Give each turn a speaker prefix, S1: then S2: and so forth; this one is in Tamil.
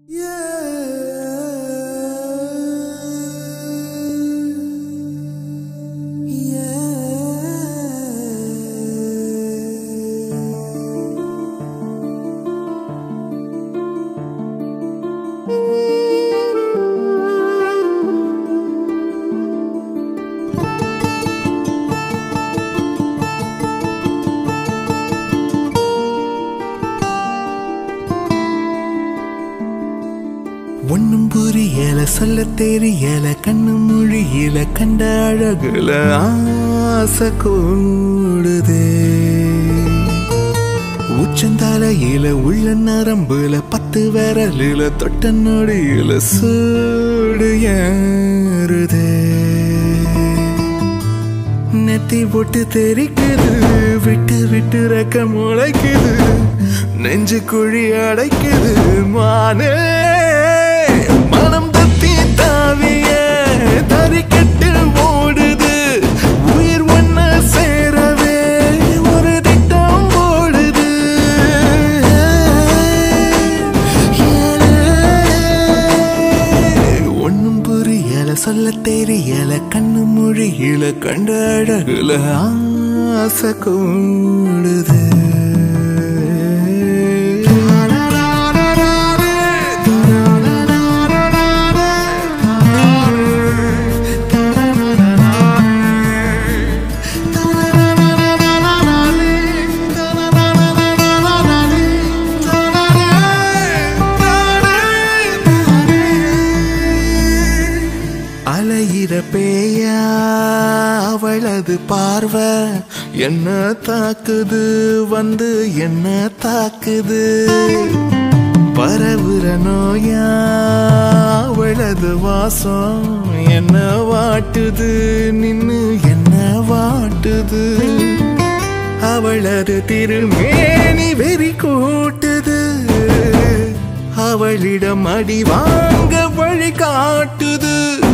S1: ஒண்ணும் புரியல சொல்ல தெரியல கண்ணு மொழியில கண்ட அழகுல ஆசை கூடுதே உச்சந்தலையில உள்ள நரம்புல பத்து விரலில தொட்ட நொடியில சூடு ஏறுதே நெத்தி போட்டு தெரிக்குது விட்டு விட்டு ரெக்க முளைக்குது நெஞ்சு குழி அடைக்குது மானே மனம் தத்தி தாவிய தறிக்கட்டு ஓடுது உயிர் ஒன்ன சேரவே ஒரு திட்டம் ஓடுது ஒன்னும் புரியல சொல்ல தெரியல கண்ணு மொழியில கண்ட அழகுல ஆசை கூடுது அலையிற பேயா அவளது பார்வை என்ன தாக்குது வந்து என்ன தாக்குது பரவுற நோயா அவளது வாசம் என்ன வாட்டுது நின்னு என்ன வாட்டுது அவளது திருமேனி வெறி கூட்டுது அவளிடம் அடி வாங்க வழி காட்டுது